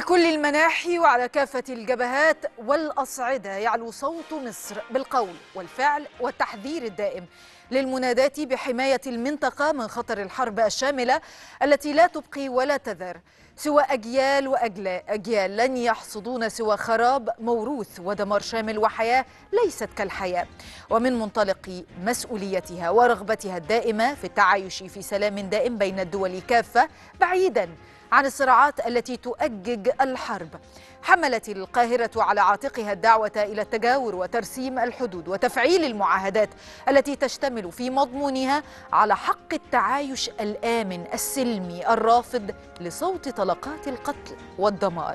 كل المناحي وعلى كافة الجبهات والأصعدة يعلو صوت مصر بالقول والفعل والتحذير الدائم للمناداة بحماية المنطقة من خطر الحرب الشاملة التي لا تبقي ولا تذر سوى أجيال وأجيال لن يحصدون سوى خراب موروث ودمار شامل وحياة ليست كالحياة ومن منطلق مسؤوليتها ورغبتها الدائمة في التعايش في سلام دائم بين الدول كافة بعيداً عن الصراعات التي تؤجج الحرب حملت القاهرة على عاتقها الدعوة إلى التجاور وترسيم الحدود وتفعيل المعاهدات التي تشتمل في مضمونها على حق التعايش الآمن السلمي الرافض لصوت طلقات القتل والدمار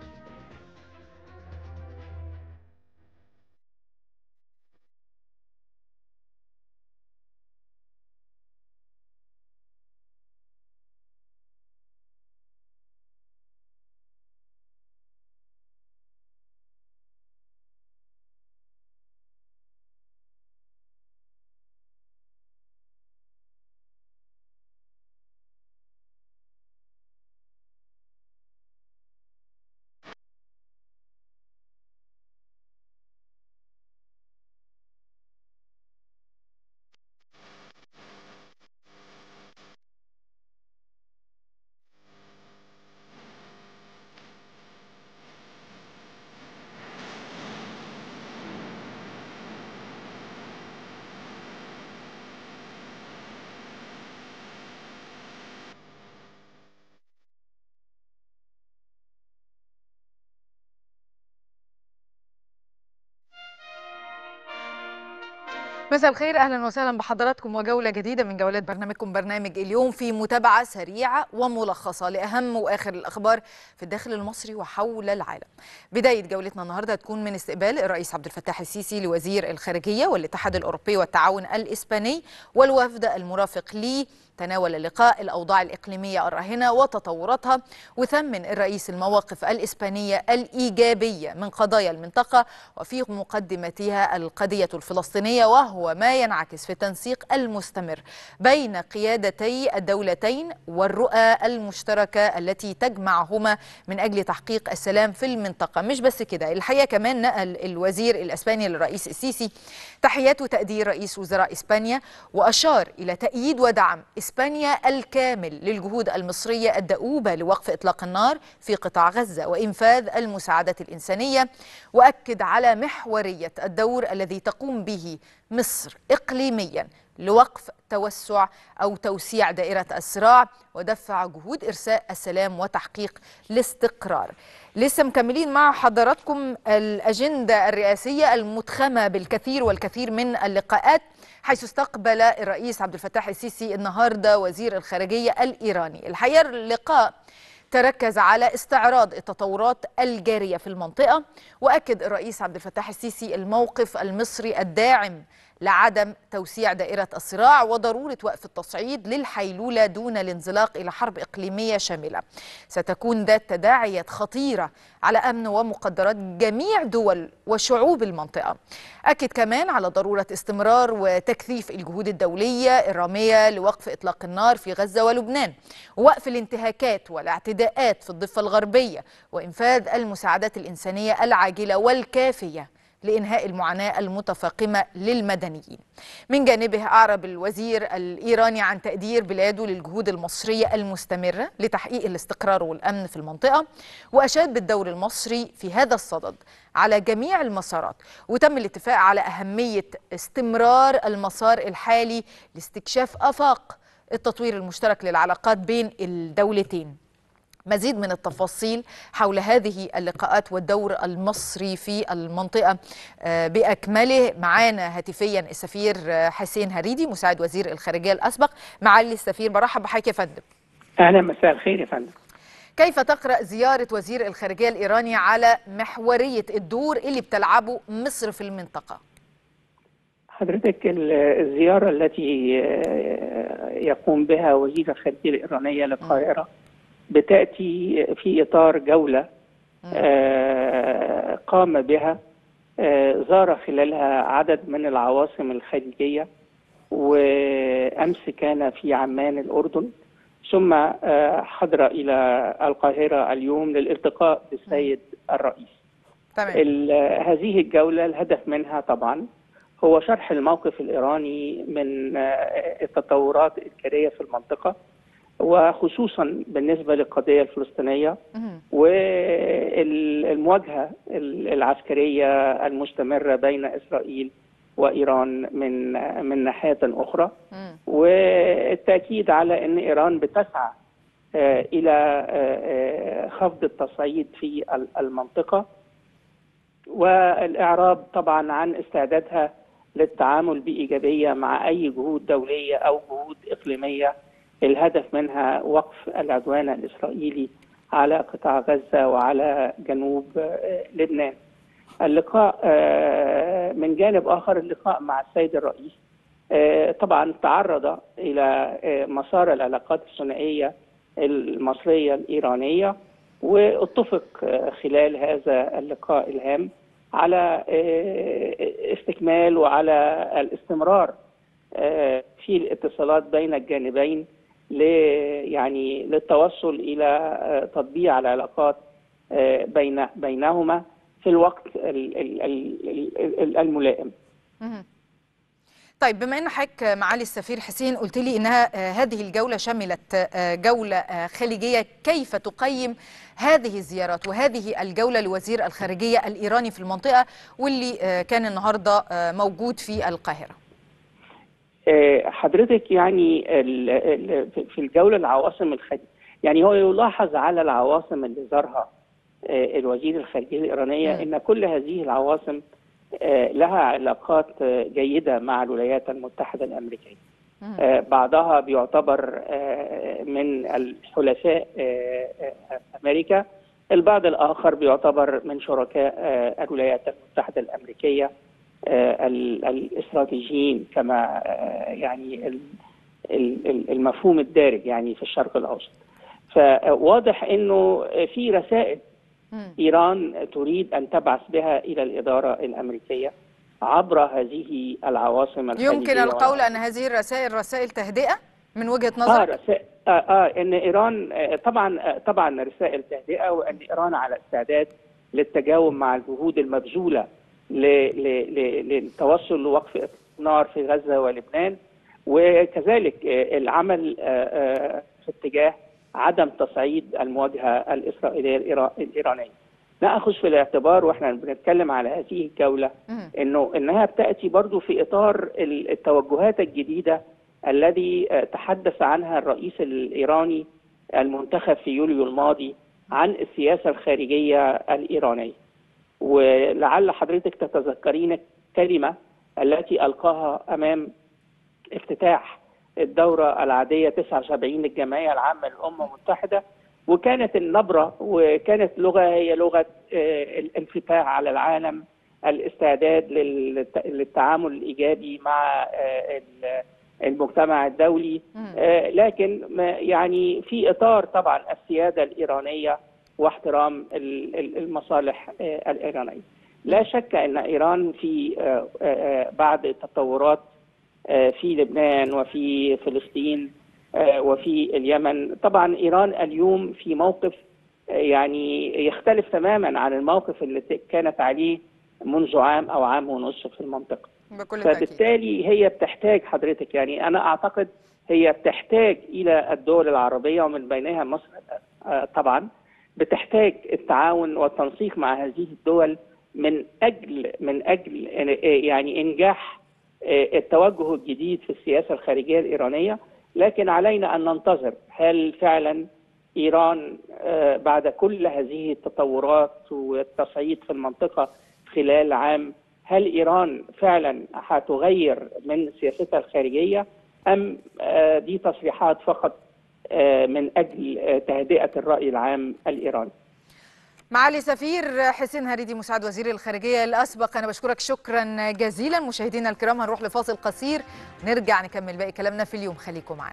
مساء الخير اهلا وسهلا بحضراتكم وجوله جديده من جولات برنامجكم برنامج اليوم في متابعه سريعه وملخصه لاهم واخر الاخبار في الداخل المصري وحول العالم. بدايه جولتنا النهارده هتكون من استقبال الرئيس عبد الفتاح السيسي لوزير الخارجيه والاتحاد الاوروبي والتعاون الاسباني والوفد المرافق ليه تناول اللقاء الأوضاع الإقليمية الراهنة وتطوراتها وثمن الرئيس المواقف الإسبانية الإيجابية من قضايا المنطقة وفي مقدمتها القضية الفلسطينية وهو ما ينعكس في التنسيق المستمر بين قيادتي الدولتين والرؤى المشتركة التي تجمعهما من أجل تحقيق السلام في المنطقة مش بس كده الحقيقة كمان نقل الوزير الإسباني للرئيس السيسي تحيات وتقدير رئيس وزراء إسبانيا وأشار إلى تأييد ودعم إسبانيا الكامل للجهود المصرية الدؤوبة لوقف إطلاق النار في قطاع غزة وإنفاذ المساعدات الإنسانية وأكد على محورية الدور الذي تقوم به مصر إقليميا لوقف توسع أو توسيع دائرة الصراع ودفع جهود إرساء السلام وتحقيق الاستقرار لسه مكملين مع حضراتكم الأجندة الرئاسية المتخمة بالكثير والكثير من اللقاءات حيث استقبل الرئيس عبد الفتاح السيسي النهارده وزير الخارجية الإيراني الحقيقة اللقاء تركز على استعراض التطورات الجارية في المنطقة وأكد الرئيس عبد الفتاح السيسي الموقف المصري الداعم لعدم توسيع دائرة الصراع وضرورة وقف التصعيد للحيلولة دون الانزلاق إلى حرب إقليمية شاملة ستكون ذات تداعيات خطيرة على أمن ومقدرات جميع دول وشعوب المنطقة أكد كمان على ضرورة استمرار وتكثيف الجهود الدولية الرامية لوقف إطلاق النار في غزة ولبنان ووقف الانتهاكات والاعتداءات في الضفة الغربية وإنفاذ المساعدات الإنسانية العاجلة والكافية لإنهاء المعاناة المتفاقمة للمدنيين من جانبه أعرب الوزير الإيراني عن تقدير بلاده للجهود المصرية المستمرة لتحقيق الاستقرار والأمن في المنطقة وأشاد بالدور المصري في هذا الصدد على جميع المسارات وتم الاتفاق على أهمية استمرار المسار الحالي لاستكشاف آفاق التطوير المشترك للعلاقات بين الدولتين مزيد من التفاصيل حول هذه اللقاءات والدور المصري في المنطقة بأكمله معانا هاتفيا السفير حسين هريدي مساعد وزير الخارجية الأسبق معالي السفير برحب بحضرتك يا فندم أهلا مساء الخير يا فندم كيف تقرأ زيارة وزير الخارجية الإيراني على محورية الدور اللي بتلعبه مصر في المنطقة حضرتك الزيارة التي يقوم بها وزير الخارجية الإيرانية للقاهرة بتاتي في اطار جوله آه قام بها آه زار خلالها عدد من العواصم الخليجيه وامس كان في عمان الاردن ثم آه، حضر إلى القاهرة اليوم للالتقاء بالسيد الرئيس تمام ال- هذه الجولة الهدف منها طبعا هو شرح الموقف الإيراني من آه، التطورات الجارية في المنطقة وخصوصا بالنسبة للقضية الفلسطينية مهم. والمواجهة العسكرية المستمرة بين إسرائيل وإيران من من ناحية أخرى مم. والتأكيد على أن إيران بتسعى آه، إلى آه، آه، خفض التصعيد في ال- المنطقة والإعراب طبعا عن استعدادها للتعامل بإيجابية مع أي جهود دولية أو جهود إقليمية الهدف منها وقف العدوان الإسرائيلي على قطاع غزة وعلى جنوب آه، لبنان اللقاء آه، من جانب آخر اللقاء مع السيد الرئيس آه، طبعا تعرض إلى آه، مسار العلاقات الثنائية المصرية الإيرانية واتفق آه، خلال هذا اللقاء الهام على آه، استكمال وعلى الاستمرار آه، في الاتصالات بين الجانبين ل يعني للتوصل الى آه، تطبيع العلاقات آه، بين بينهما في الوقت ال- ال- ال- ال- الملائم. مهم. طيب بما ان حضرتك معالي السفير حسين قلت لي انها آه، هذه الجوله شملت آه، جوله آه، خليجيه كيف تقيم هذه الزيارات وهذه الجوله لوزير الخارجيه الايراني في المنطقه واللي آه، كان النهارده آه، موجود في القاهره آه، حضرتك يعني ال- ال- في الجوله العواصم الخارجيه يعني هو يلاحظ على العواصم اللي زارها آه، الوزير الخارجيه الايرانيه مم. ان كل هذه العواصم آه، لها علاقات آه، جيده مع الولايات المتحده الامريكيه. مم. آه، بعضها بيعتبر آه، من الحلفاء آه، آه، امريكا البعض الاخر بيعتبر من شركاء آه، الولايات المتحده الامريكيه آه، ال- الاستراتيجيين كما آه، يعني ال- ال- ال- المفهوم الدارج يعني في الشرق الاوسط فواضح انه في رسائل مم. ايران تريد ان تبعث بها الى الاداره الامريكيه عبر هذه العواصم الخليجيه يمكن القول ان هذه الرسائل رسائل تهدئه من وجهه اه نظرك رسائل آه, اه ان ايران آه طبعا آه طبعا رسائل تهدئه وان ايران على استعداد للتجاوب مع الجهود المبذوله ل- ل- ل- للتوصل لوقف النار في غزه ولبنان وكذلك آه العمل آه آه في اتجاه عدم تصعيد المواجهه الاسرائيليه الإيرا- الايرانيه. ناخذ في الاعتبار واحنا بنتكلم على هذه الجوله مم. انه انها بتاتي برضو في اطار ال- التوجهات الجديده الذي آه، تحدث عنها الرئيس الايراني المنتخب في يوليو الماضي عن السياسه الخارجيه الايرانيه. ولعل حضرتك تتذكرين الكلمه التي القاها امام افتتاح الدوره العاديه 79 للجمعيه العامه للامم المتحده وكانت النبره وكانت لغه هي لغه آه، الانفتاح على العالم الاستعداد للت- للتعامل الايجابي مع آه، ال- المجتمع الدولي مم. آه، لكن ما- يعني في اطار طبعا السياده الايرانيه واحترام ال- ال- المصالح آه، الايرانيه. لا شك ان ايران في آه، آه، بعد التطورات آه، في لبنان وفي فلسطين آه، وفي اليمن طبعا ايران اليوم في موقف آه، يعني يختلف تماما عن الموقف اللي ت- كانت عليه منذ عام او عام ونصف في المنطقه بكل تاكيد فبالتالي هي بتحتاج حضرتك يعني انا اعتقد هي بتحتاج الى الدول العربيه ومن بينها مصر آه، طبعا بتحتاج التعاون والتنسيق مع هذه الدول من اجل من اجل آه، يعني انجاح آه، التوجه الجديد في السياسه الخارجيه الايرانيه لكن علينا ان ننتظر هل فعلا ايران آه، بعد كل هذه التطورات والتصعيد في المنطقه خلال عام هل ايران فعلا هتغير من سياستها الخارجيه ام آه، دي تصريحات فقط آه، من اجل آه، تهدئه الراي العام الايراني معالي سفير حسين هريدي مساعد وزير الخارجية الأسبق أنا بشكرك شكرا جزيلا مشاهدينا الكرام هنروح لفاصل قصير نرجع نكمل باقي كلامنا في اليوم خليكم معنا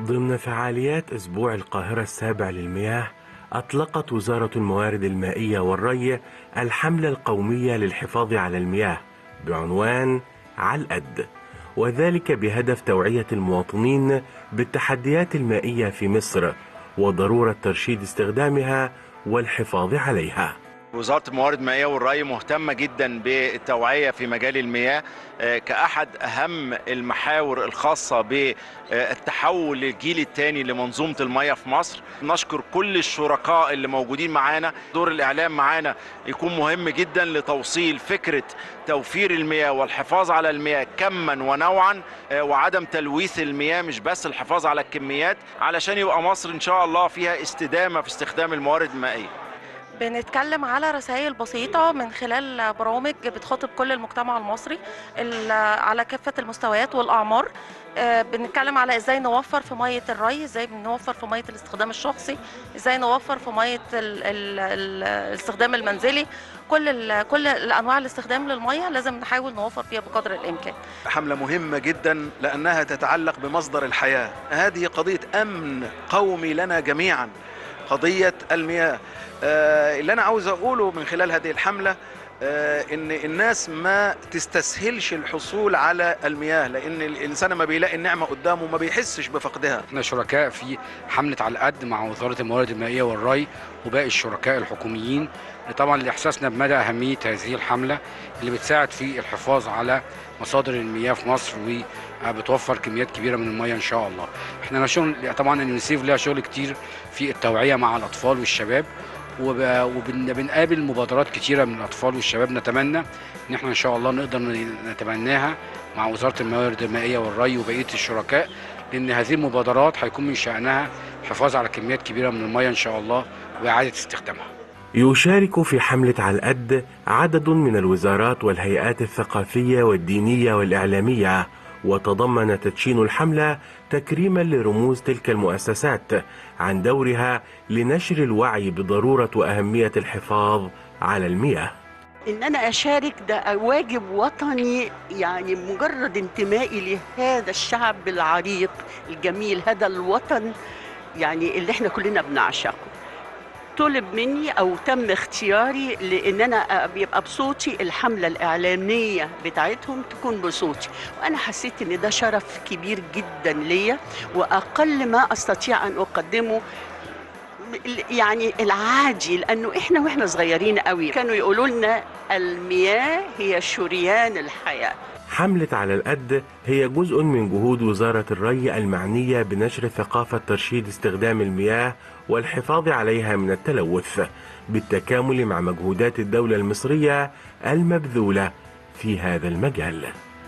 ضمن فعاليات أسبوع القاهرة السابع للمياه أطلقت وزارة الموارد المائية والري الحملة القومية للحفاظ على المياه بعنوان على القد وذلك بهدف توعية المواطنين بالتحديات المائية في مصر وضرورة ترشيد استخدامها والحفاظ عليها وزارة الموارد المائية والري مهتمة جدا بالتوعية في مجال المياه كأحد أهم المحاور الخاصة بالتحول للجيل الثاني لمنظومة المياه في مصر نشكر كل الشركاء اللي موجودين معانا دور الإعلام معانا يكون مهم جدا لتوصيل فكرة توفير المياه والحفاظ على المياه كما ونوعا وعدم تلويث المياه مش بس الحفاظ على الكميات علشان يبقى مصر إن شاء الله فيها استدامة في استخدام الموارد المائية بنتكلم على رسائل بسيطة من خلال برامج بتخاطب كل المجتمع المصري على كافة المستويات والأعمار بنتكلم على ازاي نوفر في ميه الري ازاي بنوفر في ميه الاستخدام الشخصي ازاي نوفر في ميه ال ال ال الاستخدام المنزلي كل ال كل الانواع الاستخدام للميه لازم نحاول نوفر فيها بقدر الامكان حمله مهمه جدا لانها تتعلق بمصدر الحياه هذه قضيه امن قومي لنا جميعا قضيه المياه اللي انا عاوز اقوله من خلال هذه الحمله ان الناس ما تستسهلش الحصول على المياه لان الانسان ما بيلاقي النعمه قدامه ما بيحسش بفقدها احنا شركاء في حمله على القد مع وزاره الموارد المائيه والري وباقي الشركاء الحكوميين طبعا لاحساسنا بمدى اهميه هذه الحمله اللي بتساعد في الحفاظ على مصادر المياه في مصر وبتوفر كميات كبيره من المياه ان شاء الله احنا شغل طبعا اليونيسيف ليها شغل كتير في التوعيه مع الاطفال والشباب وبنقابل مبادرات كتيرة من الأطفال والشباب نتمنى إن احنا إن شاء الله نقدر نتبناها مع وزارة الموارد المائية والري وبقية الشركاء لأن هذه المبادرات هيكون من شأنها الحفاظ على كميات كبيرة من المياه إن شاء الله وإعادة استخدامها يشارك في حملة على القد عدد من الوزارات والهيئات الثقافية والدينية والإعلامية وتضمن تدشين الحملة تكريما لرموز تلك المؤسسات عن دورها لنشر الوعي بضرورة وأهمية الحفاظ على المياه ان انا اشارك ده واجب وطني يعني مجرد انتمائي لهذا الشعب العريق الجميل هذا الوطن يعني اللي احنا كلنا بنعشقه طلب مني او تم اختياري لان انا بيبقى بصوتي الحمله الاعلاميه بتاعتهم تكون بصوتي وانا حسيت ان ده شرف كبير جدا ليا واقل ما استطيع ان اقدمه يعني العادي لانه احنا واحنا صغيرين قوي كانوا يقولوا لنا المياه هي شريان الحياه حملة على القد هي جزء من جهود وزارة الري المعنية بنشر ثقافة ترشيد استخدام المياه والحفاظ عليها من التلوث بالتكامل مع مجهودات الدولة المصرية المبذولة في هذا المجال.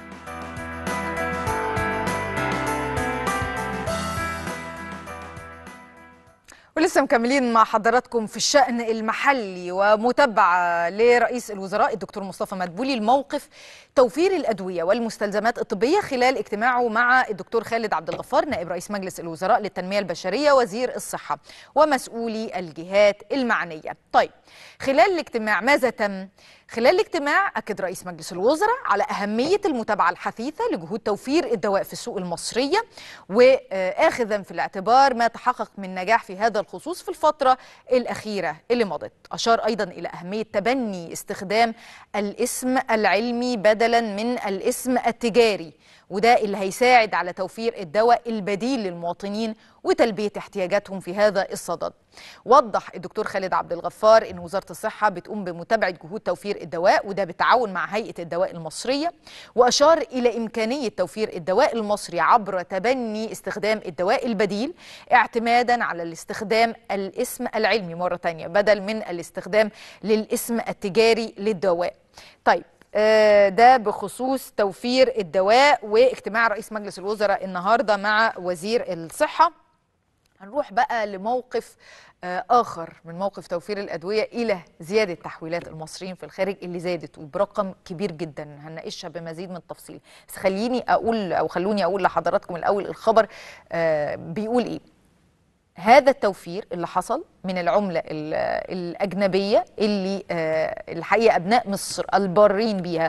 ولسه مكملين مع حضراتكم في الشأن المحلي ومتابعة لرئيس الوزراء الدكتور مصطفى مدبولي الموقف توفير الأدوية والمستلزمات الطبية خلال اجتماعه مع الدكتور خالد عبد الغفار نائب رئيس مجلس الوزراء للتنمية البشرية وزير الصحة ومسؤولي الجهات المعنية طيب خلال الاجتماع ماذا تم؟ خلال الاجتماع أكد رئيس مجلس الوزراء على أهمية المتابعة الحثيثة لجهود توفير الدواء في السوق المصرية وآخذا في الاعتبار ما تحقق من نجاح في هذا الخصوص في الفترة الأخيرة اللي مضت أشار أيضا إلى أهمية تبني استخدام الاسم العلمي بدلا من الاسم التجاري وده اللي هيساعد على توفير الدواء البديل للمواطنين وتلبية احتياجاتهم في هذا الصدد وضح الدكتور خالد عبد الغفار ان وزاره الصحه بتقوم بمتابعه جهود توفير الدواء وده بالتعاون مع هيئه الدواء المصريه واشار الى امكانيه توفير الدواء المصري عبر تبني استخدام الدواء البديل اعتمادا على الاستخدام الاسم العلمي مره ثانيه بدل من الاستخدام للاسم التجاري للدواء طيب ده بخصوص توفير الدواء واجتماع رئيس مجلس الوزراء النهارده مع وزير الصحه هنروح بقى لموقف آخر من موقف توفير الأدوية إلى زيادة تحويلات المصريين في الخارج اللي زادت وبرقم كبير جدا هنناقشها بمزيد من التفصيل بس خليني أقول أو خلوني أقول لحضراتكم الأول الخبر بيقول إيه هذا التوفير اللي حصل من العملة الأجنبية اللي الحقيقة أبناء مصر البارين بيها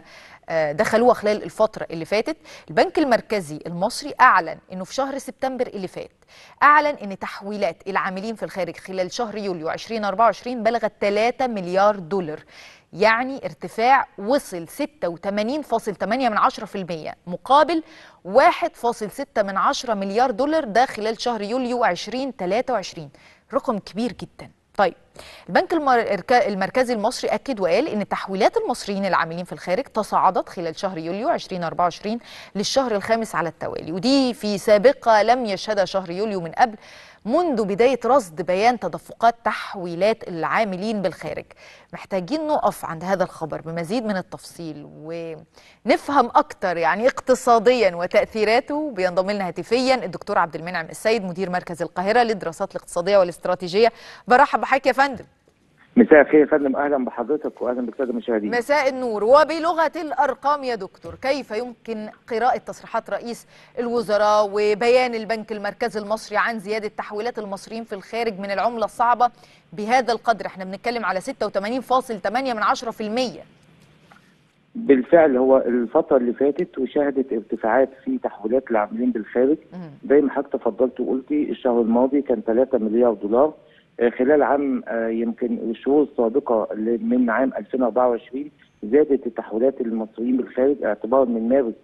آه، دخلوها خلال الفترة اللي فاتت البنك المركزي المصري أعلن أنه في شهر سبتمبر اللي فات أعلن أن تحويلات العاملين في الخارج خلال شهر يوليو 2024 بلغت 3 مليار دولار يعني ارتفاع وصل 86.8 من 10% مقابل 1.6 من 10 مليار دولار ده خلال شهر يوليو 2023 رقم كبير جدا طيب البنك المر- المركزي المصري أكد وقال إن تحويلات المصريين العاملين في الخارج تصاعدت خلال شهر يوليو 2024 للشهر الخامس على التوالي ودي في سابقة لم يشهدها شهر يوليو من قبل منذ بداية رصد بيان تدفقات تحويلات العاملين بالخارج محتاجين نقف عند هذا الخبر بمزيد من التفصيل ونفهم أكتر يعني اقتصاديا وتأثيراته بينضم لنا هاتفيا الدكتور عبد المنعم السيد مدير مركز القاهرة للدراسات الاقتصادية والاستراتيجية برحب بحضرتك يا فندم مساء الخير يا فندم اهلا بحضرتك واهلا بالساده المشاهدين مساء النور وبلغة الأرقام يا دكتور كيف يمكن قراءة تصريحات رئيس الوزراء وبيان البنك المركزي المصري عن زيادة تحويلات المصريين في الخارج من العملة الصعبة بهذا القدر احنا بنتكلم على 86.8 من 10% بالفعل هو الفتره اللي فاتت وشهدت ارتفاعات في تحويلات العاملين بالخارج زي ما حضرتك تفضلت وقلتي الشهر الماضي كان 3 مليار دولار آه، خلال عام آه، يمكن الشهور السابقه اللي من عام 2024 زادت التحويلات المصريين بالخارج اعتبارا من مارس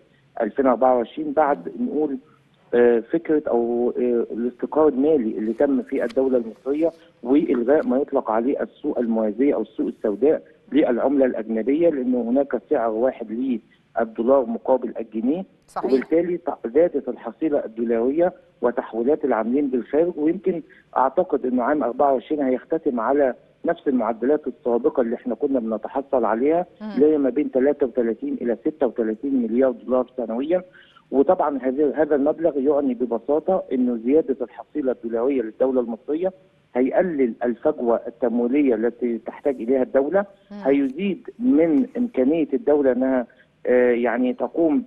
2024 بعد نقول آه، فكره او آه، الاستقرار المالي اللي تم في الدوله المصريه والغاء ما يطلق عليه السوق الموازيه او السوق السوداء للعمله الاجنبيه لانه هناك سعر واحد للدولار مقابل الجنيه صحيح وبالتالي ت- زادت الحصيله الدولاريه وتحويلات العاملين بالخارج ويمكن اعتقد انه عام 24 هيختتم على نفس المعدلات السابقه اللي احنا كنا بنتحصل عليها اللي هي ما بين 33 الى 36 مليار دولار سنويا وطبعا هذا هذا المبلغ يعني ببساطه انه زياده الحصيله الدولاريه للدوله المصريه هيقلل الفجوه التمويليه التي تحتاج اليها الدوله هيزيد من امكانيه الدوله انها آه، يعني تقوم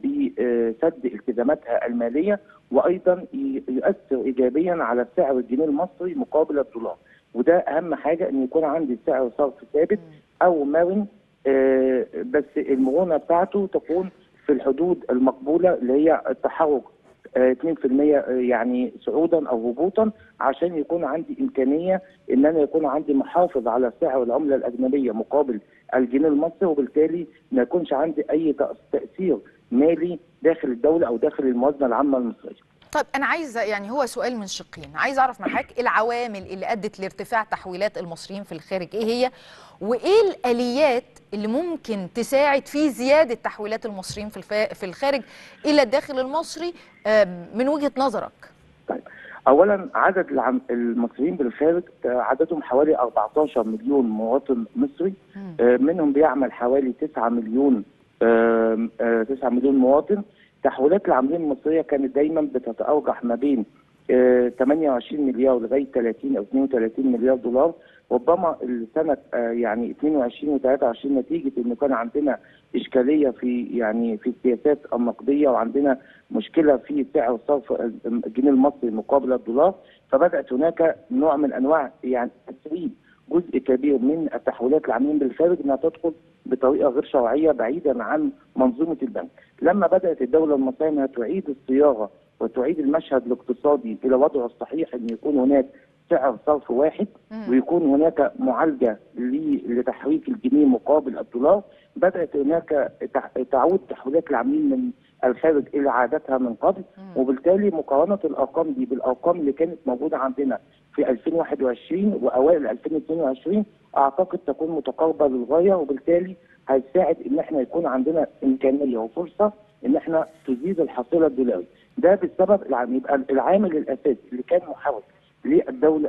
بسد التزاماتها الماليه وايضا ي- يؤثر ايجابيا على سعر الجنيه المصري مقابل الدولار وده اهم حاجه ان يكون عندي سعر صرف ثابت او مرن آه، بس المرونه بتاعته تكون في الحدود المقبوله اللي هي التحرك آه، 2% يعني صعودا او هبوطا عشان يكون عندي امكانيه ان انا يكون عندي محافظ على سعر العمله الاجنبيه مقابل الجنيه المصري وبالتالي ما يكونش عندي اي تأ- تاثير مالي داخل الدوله او داخل الموازنه العامه المصريه. طيب أنا عايزة يعني هو سؤال من شقين عايز أعرف من حضرتك العوامل اللي أدت لارتفاع تحويلات المصريين في الخارج إيه هي وإيه الآليات اللي ممكن تساعد في زيادة تحويلات المصريين في الف- في الخارج إلى الداخل المصري آم، من وجهة نظرك طيب اولا عدد العم... المصريين بالخارج آه، عددهم حوالي 14 مليون مواطن مصري آه، منهم بيعمل حوالي 9 مليون آه، آه، 9 مليون مواطن تحويلات العاملين المصريه كانت دايما بتتأرجح ما بين آه، 28 مليار لغايه 30 او 32 مليار دولار ربما السنه آه، يعني 22 و23 نتيجه انه كان عندنا اشكاليه في يعني في السياسات النقديه وعندنا مشكله في سعر صرف الجنيه المصري مقابل الدولار فبدات هناك نوع من انواع يعني تسريب جزء كبير من التحويلات العاملين بالخارج انها تدخل بطريقه غير شرعيه بعيدا عن منظومه البنك. لما بدات الدوله المصريه انها تعيد الصياغه وتعيد المشهد الاقتصادي الى وضعه الصحيح ان يكون هناك سعر صرف واحد ويكون هناك معالجه ل- لتحريك الجنيه مقابل الدولار بدات هناك تع- تعود تحويلات العاملين من الخارج الى عادتها من قبل وبالتالي مقارنه الارقام دي بالارقام اللي كانت موجوده عندنا في 2021 واوائل 2022 اعتقد تكون متقاربه للغايه وبالتالي هيساعد ان احنا يكون عندنا امكانيه وفرصه ان احنا تزيد الحصيله الدولاريه ده بالسبب العام يبقى العامل الاساسي اللي كان محرك للدوله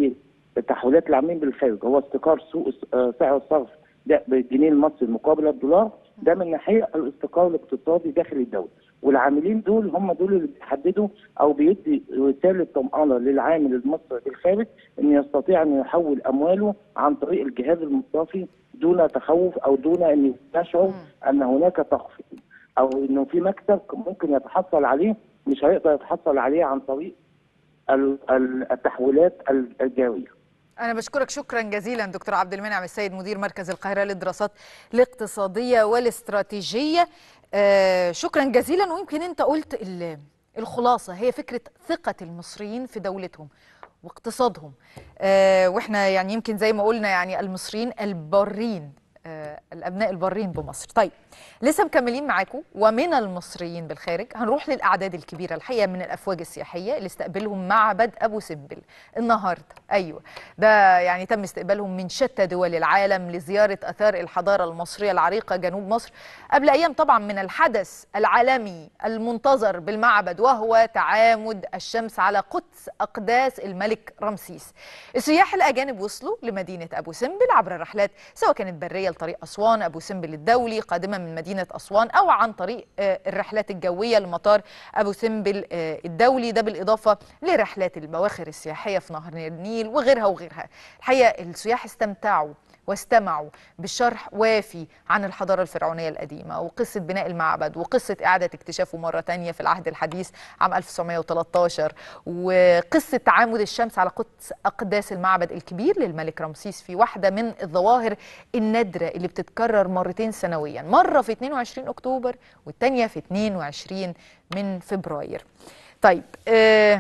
لتحويلات العاملين بالخارج هو استقرار سوق آه، سعر الصرف ده بالجنيه المصري مقابل الدولار ده من ناحيه الاستقرار الاقتصادي داخل الدوله والعاملين دول هم دول اللي بيحددوا او بيدي رساله طمانه للعامل المصري بالخارج ان يستطيع ان يحول امواله عن طريق الجهاز المصرفي دون تخوف او دون ان يشعر ان هناك تخفيض او انه في مكسب ممكن يتحصل عليه مش هيقدر يتحصل عليه عن طريق ال- ال- التحويلات ال- الجاريه. أنا بشكرك شكرا جزيلا دكتور عبد المنعم السيد مدير مركز القاهرة للدراسات الاقتصادية والاستراتيجية آه شكرا جزيلا ويمكن أنت قلت ال- الخلاصة هي فكرة ثقة المصريين في دولتهم واقتصادهم آه واحنا يعني يمكن زي ما قلنا يعني المصريين البارين آه الابناء البارين بمصر طيب لسه مكملين معاكم ومن المصريين بالخارج هنروح للاعداد الكبيره الحقيقه من الافواج السياحيه اللي استقبلهم معبد ابو سمبل النهارده ايوه ده يعني تم استقبالهم من شتى دول العالم لزياره اثار الحضاره المصريه العريقه جنوب مصر قبل ايام طبعا من الحدث العالمي المنتظر بالمعبد وهو تعامد الشمس على قدس اقداس الملك رمسيس السياح الاجانب وصلوا لمدينه ابو سمبل عبر الرحلات سواء كانت بريه لطريق اسوان ابو سمبل الدولي قادمه من مدينه اسوان او عن طريق آه، الرحلات الجويه لمطار ابو سمبل آه، الدولي ده بالاضافه لرحلات البواخر السياحيه في نهر النيل وغيرها وغيرها الحقيقه السياح استمتعوا واستمعوا بشرح وافي عن الحضارة الفرعونية القديمة وقصة بناء المعبد وقصة إعادة اكتشافه مرة تانية في العهد الحديث عام 1913 وقصة تعامد الشمس على قدس أقداس المعبد الكبير للملك رمسيس في واحدة من الظواهر النادرة اللي بتتكرر مرتين سنويا مرة في 22 أكتوبر والتانية في 22 من فبراير طيب آه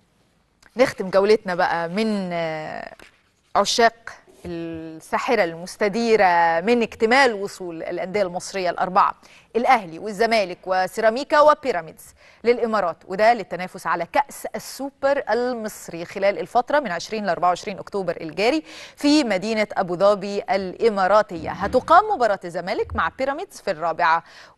نختم جولتنا بقى من آه عشاق الساحرة المستديرة من اكتمال وصول الأندية المصرية الأربعة الأهلي والزمالك وسيراميكا وبيراميدز للإمارات وده للتنافس على كأس السوبر المصري خلال الفترة من 20 ل 24 أكتوبر الجاري في مدينة أبو ظبي الإماراتية هتقام مباراة الزمالك مع بيراميدز في الرابعة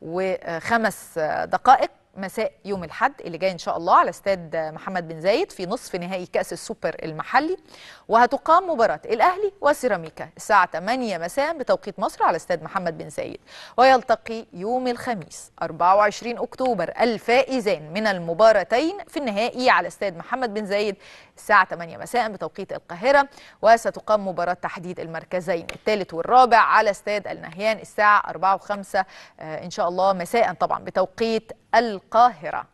وخمس دقائق مساء يوم الحد اللي جاي ان شاء الله على استاد محمد بن زايد في نصف نهائي كاس السوبر المحلي وهتقام مباراه الاهلي وسيراميكا الساعه 8 مساء بتوقيت مصر على استاد محمد بن زايد ويلتقي يوم الخميس 24 اكتوبر الفائزان من المباراتين في النهائي على استاد محمد بن زايد الساعه 8 مساء بتوقيت القاهره وستقام مباراه تحديد المركزين الثالث والرابع على استاد النهيان الساعه 4 و5 ان شاء الله مساء طبعا بتوقيت القاهرة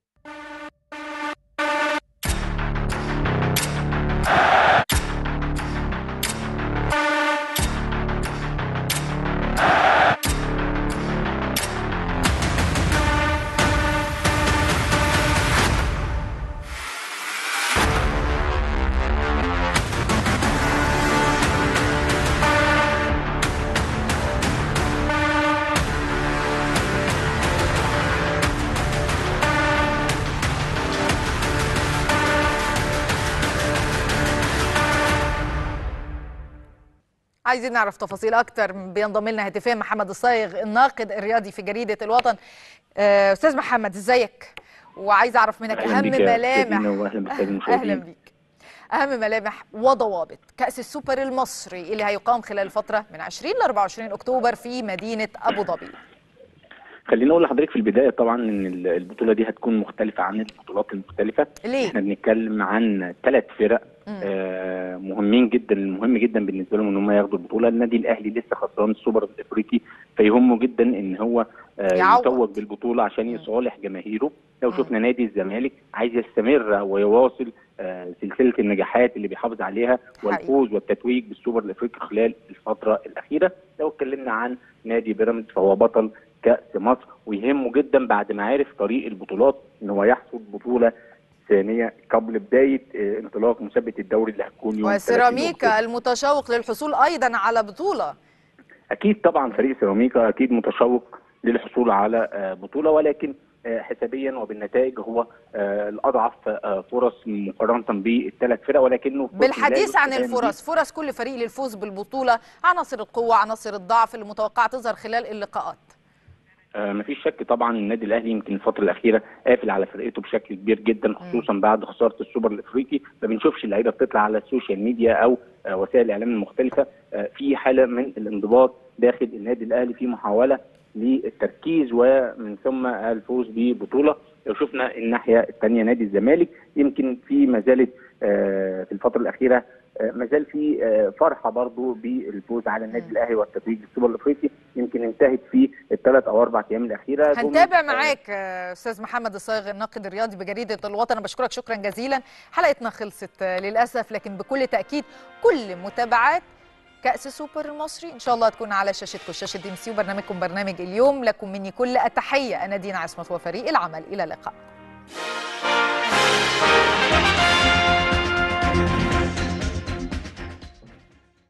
عايزين نعرف تفاصيل اكتر بينضم لنا هاتفيا محمد الصايغ الناقد الرياضي في جريده الوطن آه، استاذ محمد ازيك وعايز اعرف منك أهلاً اهم بيك يا ملامح سيدنا وأهلاً بالسادة المشاهدين. اهلا بيك اهم ملامح وضوابط كاس السوبر المصري اللي هيقام خلال الفتره من 20 ل 24 اكتوبر في مدينه ابو ظبي خليني اقول لحضرتك في البدايه طبعا ان ال- البطوله دي هتكون مختلفه عن البطولات المختلفه ليه؟ احنا بنتكلم عن ثلاث فرق مم. آه مهمين جدا مهم جدا بالنسبه لهم ان هم ياخدوا البطوله النادي الاهلي لسه خسران السوبر الافريقي فيهمه جدا ان هو آه يعوض. يتوج بالبطوله عشان يصالح جماهيره لو شفنا نادي الزمالك عايز يستمر ويواصل آه سلسله النجاحات اللي بيحافظ عليها والفوز والتتويج بالسوبر الافريقي خلال الفتره الاخيره لو اتكلمنا عن نادي بيراميدز فهو بطل كاس مصر ويهمه جدا بعد ما عرف طريق البطولات ان هو يحصد بطوله ثانيه قبل بدايه آه، انطلاق مسابقه الدوري اللي هتكون يوم 30 وسيراميكا المتشوق للحصول ايضا على بطوله اكيد طبعا فريق سيراميكا اكيد متشوق للحصول على آه، بطوله ولكن آه، حسابيا وبالنتائج هو آه، الاضعف آه، فرص مقارنه بالثلاث فرق ولكنه فرص لا بالحديث عن يستهان به. الفرص فرص كل فريق للفوز بالبطوله عناصر القوه عناصر الضعف اللي متوقعه تظهر خلال اللقاءات آه، مفيش شك طبعا النادي الاهلي يمكن الفتره الاخيره قافل على فرقته بشكل كبير جدا خصوصا بعد خساره السوبر الافريقي ما بنشوفش اللعيبه بتطلع على السوشيال ميديا او آه، وسائل الاعلام المختلفه آه، في حاله من الانضباط داخل النادي الاهلي في محاوله للتركيز ومن ثم الفوز ببطوله لو شفنا الناحيه الثانيه نادي الزمالك يمكن في ما زالت آه، في الفتره الاخيره ما زال في فرحه برضو بالفوز على النادي الاهلي والتتويج بالسوبر الافريقي يمكن انتهت في الثلاث او اربع ايام الاخيره هنتابع معاك استاذ محمد الصايغ الناقد الرياضي بجريده الوطن انا بشكرك شكرا جزيلا حلقتنا خلصت للاسف لكن بكل تاكيد كل متابعات كأس سوبر المصري إن شاء الله تكون على شاشتكم شاشة دي ام سي وبرنامجكم برنامج اليوم لكم مني كل التحية أنا دينا عصمت وفريق العمل إلى اللقاء